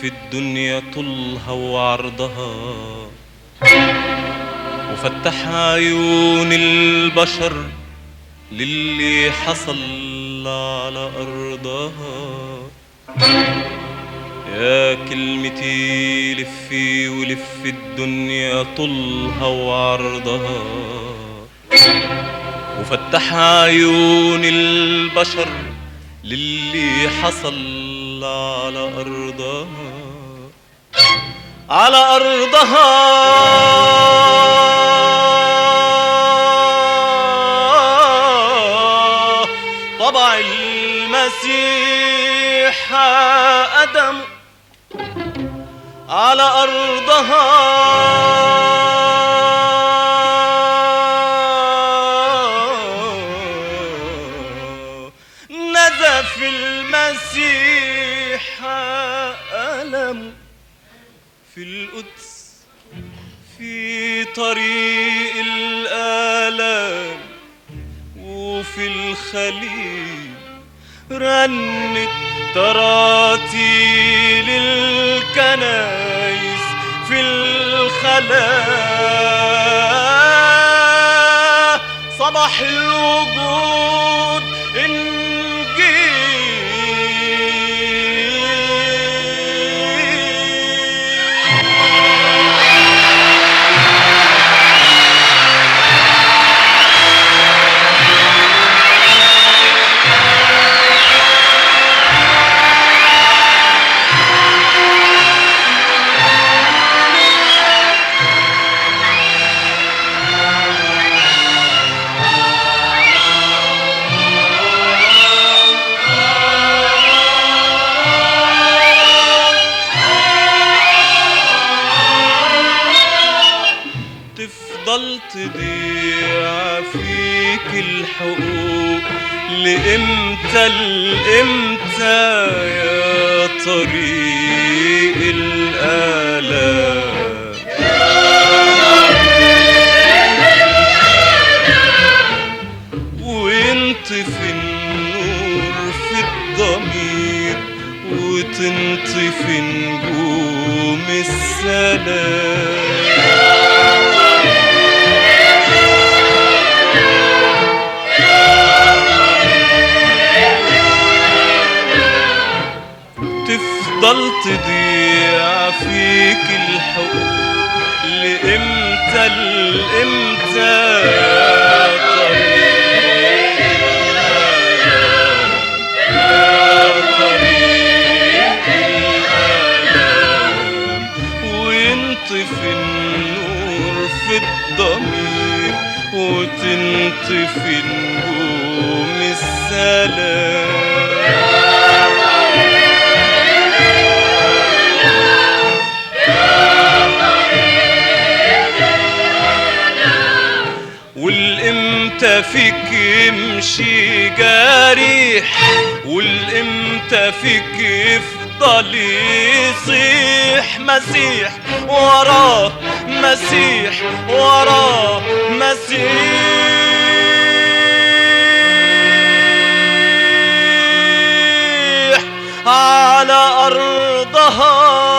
ولف الدنيا طولها وعرضها وفتح عيون البشر للي حصل على أرضها يا كلمتي لفي ولف الدنيا طولها وعرضها وفتح عيون البشر للي حصل على أرضها على أرضها طبع المسيح أدم على أرضها نزف المسيح ألم في القدس في طريق الآلام وفي الخليل رنت تراتيل الكنايس في الخلاء صباح الوجود انجيل تفضل تضيع فيك الحقوق لإمتى لإمتى يا طريق الآلام وينطفي النور في الضمير وتنطفي نجوم السلام تفضل تضيع فيك الحقوق لإمتى لإمتى يا طريق الآلام يا طريق الآلام وينطفي النور في الضمير وتنطفي نجوم السلام والامتى فيك يمشي جريح والامتى فيك يفضل يصيح مسيح وراه مسيح وراه مسيح على أرضها